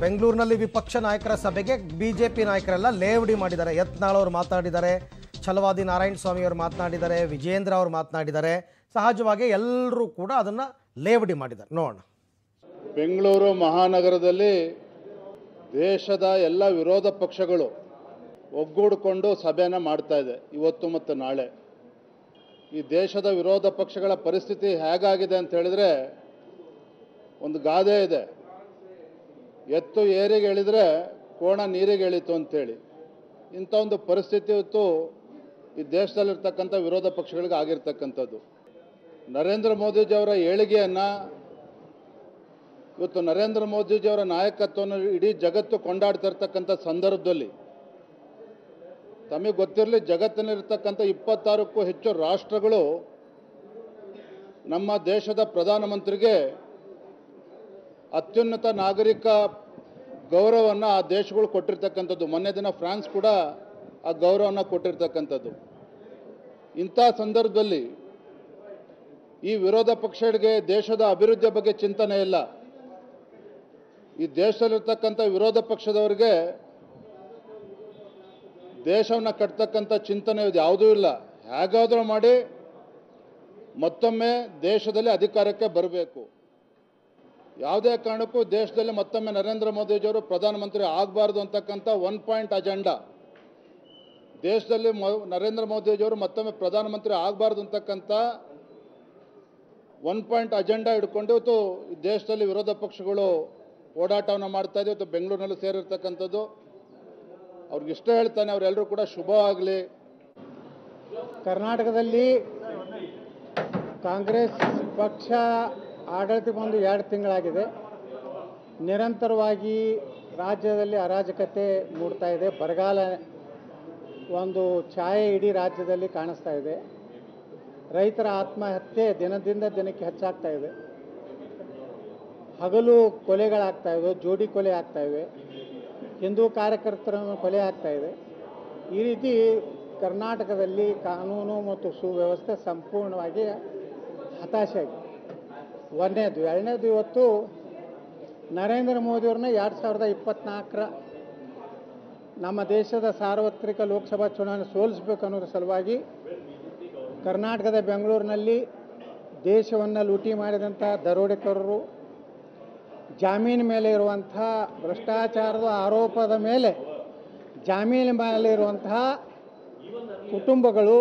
ಬೆಂಗಳೂರಿನಲ್ಲಿ ವಿಪಕ್ಷ ನಾಯಕರ ಸಭೆಗೆ ಬಿಜೆಪಿ ನಾಯಕರೆಲ್ಲ ಲೇವಡಿ ಮಾಡಿದ್ದಾರೆ ಯತ್ನಾಳ್ ಅವರು ಮಾತನಾಡಿದ್ದಾರೆ ಛಲವಾದಿ ನಾರಾಯಣ ಸ್ವಾಮಿ ಅವರು ಮಾತನಾಡಿದ್ದಾರೆ ವಿಜೇಂದ್ರ ಅವರು ಮಾತನಾಡಿದ್ದಾರೆ ಸಹಜವಾಗಿ ಎಲ್ಲರೂ ಕೂಡ ಅದನ್ನ ಲೇವಡಿ ಮಾಡಿದ್ದಾರೆ ನೋಡೋಣ ಬೆಂಗಳೂರು ಮಹಾನಗರದಲ್ಲಿ ದೇಶದ ಎಲ್ಲ ವಿರೋಧ ಪಕ್ಷಗಳು ಒಗ್ಗೂಡಿಕೊಂಡು ಸಭೆಯನ್ನು ಮಾಡ್ತಾ ಇದೆ ಇವತ್ತು ಮತ್ತು ನಾಳೆ ಈ ದೇಶದ ವಿರೋಧ ಪಕ್ಷಗಳ ಪರಿಸ್ಥಿತಿ ಹೇಗಾಗಿದೆ ಅಂತ ಹೇಳಿದ್ರೆ ಒಂದು ಗಾದೆ ಇದೆ ಎತ್ತು ಏರಿಗೆ ಎಳಿದ್ರೆ ಕೋಣ ನೀರಿಗೆ ಎಳೀತು ಅಂತೇಳಿ ಇಂಥ ಒಂದು ಪರಿಸ್ಥಿತಿ ಇವತ್ತು ಈ ದೇಶದಲ್ಲಿರ್ತಕ್ಕಂಥ ವಿರೋಧ ಪಕ್ಷಗಳಿಗೆ ಆಗಿರ್ತಕ್ಕಂಥದ್ದು ನರೇಂದ್ರ ಮೋದಿಜಿಯವರ ಏಳಿಗೆಯನ್ನು ಇವತ್ತು ನರೇಂದ್ರ ಮೋದಿಜಿಯವರ ನಾಯಕತ್ವವನ್ನು ಇಡೀ ಜಗತ್ತು ಕೊಂಡಾಡ್ತಾ ಇರ್ತಕ್ಕಂಥ ಸಂದರ್ಭದಲ್ಲಿ ತಮಗೆ ಗೊತ್ತಿರಲಿ ಜಗತ್ತಿನಲ್ಲಿರ್ತಕ್ಕಂಥ ಇಪ್ಪತ್ತಾರಕ್ಕೂ ಹೆಚ್ಚು ರಾಷ್ಟ್ರಗಳು ನಮ್ಮ ದೇಶದ ಪ್ರಧಾನಮಂತ್ರಿಗೆ ಅತ್ಯುನ್ನತ ನಾಗರಿಕ ಗೌರವವನ್ನು ಆ ದೇಶಗಳು ಕೊಟ್ಟಿರ್ತಕ್ಕಂಥದ್ದು ಮೊನ್ನೆ ದಿನ ಫ್ರಾನ್ಸ್ ಕೂಡ ಆ ಗೌರವವನ್ನು ಕೊಟ್ಟಿರ್ತಕ್ಕಂಥದ್ದು ಇಂಥ ಸಂದರ್ಭದಲ್ಲಿ ಈ ವಿರೋಧ ಪಕ್ಷಗಳಿಗೆ ದೇಶದ ಅಭಿವೃದ್ಧಿಯ ಬಗ್ಗೆ ಚಿಂತನೆ ಇಲ್ಲ ಈ ದೇಶದಲ್ಲಿರ್ತಕ್ಕಂಥ ವಿರೋಧ ಪಕ್ಷದವರಿಗೆ ದೇಶವನ್ನು ಕಟ್ತಕ್ಕಂಥ ಚಿಂತನೆ ಇದು ಯಾವುದೂ ಇಲ್ಲ ಹೇಗಾದರೂ ಮಾಡಿ ಮತ್ತೊಮ್ಮೆ ದೇಶದಲ್ಲಿ ಅಧಿಕಾರಕ್ಕೆ ಬರಬೇಕು ಯಾವುದೇ ಕಾರಣಕ್ಕೂ ದೇಶದಲ್ಲಿ ಮತ್ತೊಮ್ಮೆ ನರೇಂದ್ರ ಮೋದಿಜಿಯವರು ಪ್ರಧಾನಮಂತ್ರಿ ಆಗಬಾರ್ದು ಅಂತಕ್ಕಂಥ ಒನ್ ಪಾಯಿಂಟ್ ಅಜೆಂಡಾ ದೇಶದಲ್ಲಿ ಮೊ- ನರೇಂದ್ರ ಮೋದಿಜಿಯವರು ಮತ್ತೊಮ್ಮೆ ಪ್ರಧಾನಮಂತ್ರಿ ಆಗಬಾರ್ದು ಅಂತಕ್ಕಂಥ ಒನ್ ಪಾಯಿಂಟ್ ಅಜೆಂಡಾ ಹಿಡ್ಕೊಂಡು ಇವತ್ತು ಈ ದೇಶದಲ್ಲಿ ವಿರೋಧ ಪಕ್ಷಗಳು ಓಡಾಟವನ್ನು ಮಾಡ್ತಾ ಇದೆ ಇವತ್ತು ಬೆಂಗಳೂರಿನಲ್ಲಿ ಸೇರಿರ್ತಕ್ಕಂಥದ್ದು ಅವ್ರಿಗೆ ಇಷ್ಟ ಹೇಳ್ತಾನೆ ಅವರೆಲ್ಲರೂ ಕೂಡ ಶುಭ ಆಗಲಿ ಕರ್ನಾಟಕದಲ್ಲಿ ಕಾಂಗ್ರೆಸ್ ಪಕ್ಷ ಆಡಳಿತ ಬಂದು ಎರಡು ತಿಂಗಳಾಗಿದೆ ನಿರಂತರವಾಗಿ ರಾಜ್ಯದಲ್ಲಿ ಅರಾಜಕತೆ ಮೂಡ್ತಾ ಇದೆ ಬರಗಾಲ ಒಂದು ಛಾಯೆ ಇಡೀ ರಾಜ್ಯದಲ್ಲಿ ಕಾಣಿಸ್ತಾ ಇದೆ ರೈತರ ಆತ್ಮಹತ್ಯೆ ದಿನದಿಂದ ದಿನಕ್ಕೆ ಹೆಚ್ಚಾಗ್ತಾ ಇದೆ ಹಗಲು ಕೊಲೆಗಳಾಗ್ತಾ ಇವೆ ಜೋಡಿ ಕೊಲೆ ಆಗ್ತಾ ಇವೆ ಹಿಂದೂ ಕಾರ್ಯಕರ್ತರ ಕೊಲೆ ಆಗ್ತಾ ಇದೆ ಈ ರೀತಿ ಕರ್ನಾಟಕದಲ್ಲಿ ಕಾನೂನು ಮತ್ತು ಸುವ್ಯವಸ್ಥೆ ಸಂಪೂರ್ಣವಾಗಿ ಹತಾಶೆ ಆಗಿದೆ ಒಂದನೇದು ಎರಡನೇದು ಇವತ್ತು ನರೇಂದ್ರ ಮೋದಿಯವ್ರನ್ನ ಎರಡು ಸಾವಿರದ ಇಪ್ಪತ್ತ್ನಾಲ್ಕರ ನಮ್ಮ ದೇಶದ ಸಾರ್ವತ್ರಿಕ ಲೋಕಸಭಾ ಚುನಾವಣೆ ಸೋಲಿಸಬೇಕು ಅನ್ನೋದ್ರ ಸಲುವಾಗಿ ಕರ್ನಾಟಕದ ಬೆಂಗಳೂರಿನಲ್ಲಿ ದೇಶವನ್ನು ಲೂಟಿ ಮಾಡಿದಂಥ ದರೋಡೆಕೋರರು ಜಾಮೀನು ಮೇಲೆ ಇರುವಂಥ ಭ್ರಷ್ಟಾಚಾರದ ಆರೋಪದ ಮೇಲೆ ಜಾಮೀನು ಮೇಲೆ ಇರುವಂತಹ ಕುಟುಂಬಗಳು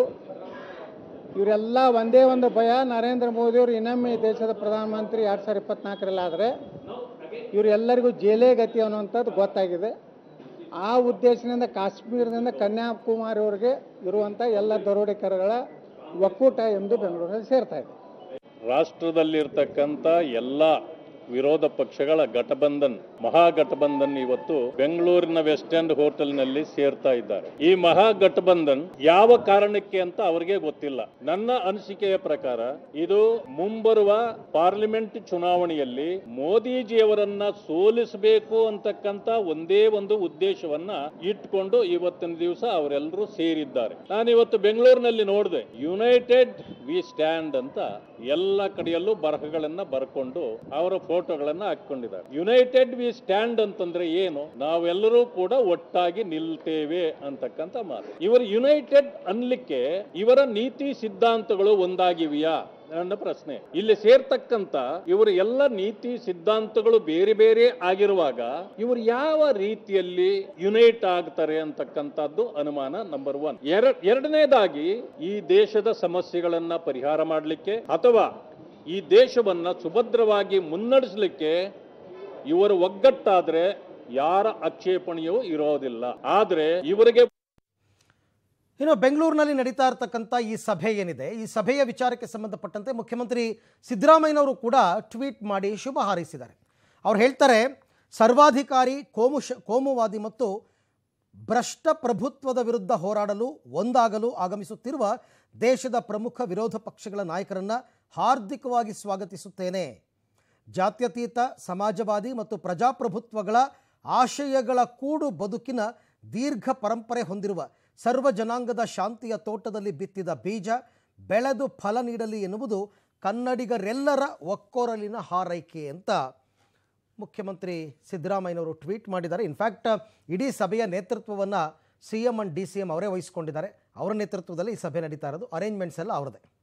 ಇವರೆಲ್ಲ ಒಂದೇ ಒಂದು ಭಯ ನರೇಂದ್ರ ಮೋದಿಯವರು ಇನ್ನೊಮ್ಮೆ ಈ ದೇಶದ ಪ್ರಧಾನಮಂತ್ರಿ ಎರಡು ಸಾವಿರದ ಇಪ್ಪತ್ನಾಲ್ಕರಲ್ಲಿ ಆದರೆ ಇವರೆಲ್ಲರಿಗೂ ಜೇಲೇ ಗತಿ ಅನ್ನುವಂಥದ್ದು ಗೊತ್ತಾಗಿದೆ ಆ ಉದ್ದೇಶದಿಂದ ಕಾಶ್ಮೀರದಿಂದ ಕನ್ಯಾಕುಮಾರಿವರೆಗೆ ಇರುವಂಥ ಎಲ್ಲ ದರೋಡೆಕರಗಳ ಒಕ್ಕೂಟ ಎಂದು ಬೆಂಗಳೂರಲ್ಲಿ ಸೇರ್ತಾ ಇದೆ ರಾಷ್ಟ್ರದಲ್ಲಿರ್ತಕ್ಕಂಥ ಎಲ್ಲ ವಿರೋಧ ಪಕ್ಷಗಳ ಘಟಬಂಧನ್ ಮಹಾಗಠಬಂಧನ್ ಇವತ್ತು ಬೆಂಗಳೂರಿನ ವೆಸ್ಟ್ ಎಂಡ್ ಹೋಟೆಲ್ನಲ್ಲಿ ಸೇರ್ತಾ ಇದ್ದಾರೆ ಈ ಮಹಾಗಠಬಂಧನ್ ಯಾವ ಕಾರಣಕ್ಕೆ ಅಂತ ಅವರಿಗೆ ಗೊತ್ತಿಲ್ಲ ನನ್ನ ಅನಿಸಿಕೆಯ ಪ್ರಕಾರ ಇದು ಮುಂಬರುವ ಪಾರ್ಲಿಮೆಂಟ್ ಚುನಾವಣೆಯಲ್ಲಿ ಮೋದಿಜಿಯವರನ್ನ ಸೋಲಿಸಬೇಕು ಅಂತಕ್ಕಂತ ಒಂದೇ ಒಂದು ಉದ್ದೇಶವನ್ನ ಇಟ್ಕೊಂಡು ಇವತ್ತಿನ ದಿವಸ ಅವರೆಲ್ಲರೂ ಸೇರಿದ್ದಾರೆ ನಾನು ಇವತ್ತು ಬೆಂಗಳೂರಿನಲ್ಲಿ ನೋಡಿದೆ ಯುನೈಟೆಡ್ ವಿ ಸ್ಟ್ಯಾಂಡ್ ಅಂತ ಎಲ್ಲ ಕಡೆಯಲ್ಲೂ ಬರಹಗಳನ್ನ ಬರ್ಕೊಂಡು ಅವರ ಫೋಟೋಗಳನ್ನ ಹಾಕೊಂಡಿದ್ದಾರೆ ಯುನೈಟೆಡ್ ವಿ ಸ್ಟ್ಯಾಂಡ್ ಅಂತಂದ್ರೆ ಏನು ನಾವೆಲ್ಲರೂ ಕೂಡ ಒಟ್ಟಾಗಿ ನಿಲ್ತೇವೆ ಅಂತಕ್ಕಂಥ ಮಾತು ಇವರು ಯುನೈಟೆಡ್ ಅನ್ಲಿಕ್ಕೆ ಇವರ ನೀತಿ ಸಿದ್ಧಾಂತಗಳು ಒಂದಾಗಿವೆಯಾ ನನ್ನ ಪ್ರಶ್ನೆ ಇಲ್ಲಿ ಸೇರ್ತಕ್ಕಂತ ಇವರು ಎಲ್ಲ ನೀತಿ ಸಿದ್ಧಾಂತಗಳು ಬೇರೆ ಬೇರೆ ಆಗಿರುವಾಗ ಇವರು ಯಾವ ರೀತಿಯಲ್ಲಿ ಯುನೈಟ್ ಆಗ್ತಾರೆ ಅಂತಕ್ಕಂಥದ್ದು ಅನುಮಾನ ನಂಬರ್ ಒನ್ ಎರಡನೇದಾಗಿ ಈ ದೇಶದ ಸಮಸ್ಯೆಗಳನ್ನ ಪರಿಹಾರ ಮಾಡಲಿಕ್ಕೆ ಅಥವಾ ಈ ದೇಶವನ್ನ ಸುಭದ್ರವಾಗಿ ಮುನ್ನಡೆಸಲಿಕ್ಕೆ ಇವರು ಒಗ್ಗಟ್ಟಾದ್ರೆ ಯಾರ ಆಕ್ಷೇಪಣೆಯೂ ಇರೋದಿಲ್ಲ ಆದ್ರೆ ಇವರಿಗೆ ಇನ್ನು ಬೆಂಗಳೂರಿನಲ್ಲಿ ನಡೀತಾ ಇರತಕ್ಕಂಥ ಈ ಸಭೆ ಏನಿದೆ ಈ ಸಭೆಯ ವಿಚಾರಕ್ಕೆ ಸಂಬಂಧಪಟ್ಟಂತೆ ಮುಖ್ಯಮಂತ್ರಿ ಸಿದ್ದರಾಮಯ್ಯನವರು ಕೂಡ ಟ್ವೀಟ್ ಮಾಡಿ ಶುಭ ಹಾರೈಸಿದ್ದಾರೆ ಅವ್ರು ಹೇಳ್ತಾರೆ ಸರ್ವಾಧಿಕಾರಿ ಕೋಮು ಶ ಕೋಮುವಾದಿ ಮತ್ತು ಭ್ರಷ್ಟ ಪ್ರಭುತ್ವದ ವಿರುದ್ಧ ಹೋರಾಡಲು ಒಂದಾಗಲು ಆಗಮಿಸುತ್ತಿರುವ ದೇಶದ ಪ್ರಮುಖ ವಿರೋಧ ಪಕ್ಷಗಳ ನಾಯಕರನ್ನ ಹಾರ್ದಿಕವಾಗಿ ಸ್ವಾಗತಿಸುತ್ತೇನೆ ಜಾತ್ಯತೀತ ಸಮಾಜವಾದಿ ಮತ್ತು ಪ್ರಜಾಪ್ರಭುತ್ವಗಳ ಆಶಯಗಳ ಕೂಡು ಬದುಕಿನ ದೀರ್ಘ ಪರಂಪರೆ ಹೊಂದಿರುವ ಸರ್ವ ಜನಾಂಗದ ಶಾಂತಿಯ ತೋಟದಲ್ಲಿ ಬಿತ್ತಿದ ಬೀಜ ಬೆಳೆದು ಫಲ ನೀಡಲಿ ಎನ್ನುವುದು ಕನ್ನಡಿಗರೆಲ್ಲರ ಒಕ್ಕೊರಲಿನ ಹಾರೈಕೆ ಅಂತ ಮುಖ್ಯಮಂತ್ರಿ ಸಿದ್ದರಾಮಯ್ಯನವರು ಟ್ವೀಟ್ ಮಾಡಿದ್ದಾರೆ ಇನ್ಫ್ಯಾಕ್ಟ್ ಇಡೀ ಸಭೆಯ ನೇತೃತ್ವವನ್ನು ಸಿ ಎಂ ಅಂಡ್ ಡಿ ಸಿ ಎಂ ಅವರೇ ವಹಿಸ್ಕೊಂಡಿದ್ದಾರೆ ಅವರ ನೇತೃತ್ವದಲ್ಲಿ ಈ ಸಭೆ ನಡೀತಾ ಇರೋದು ಅರೇಂಜ್ಮೆಂಟ್ಸ್ ಎಲ್ಲ ಅವರದೇ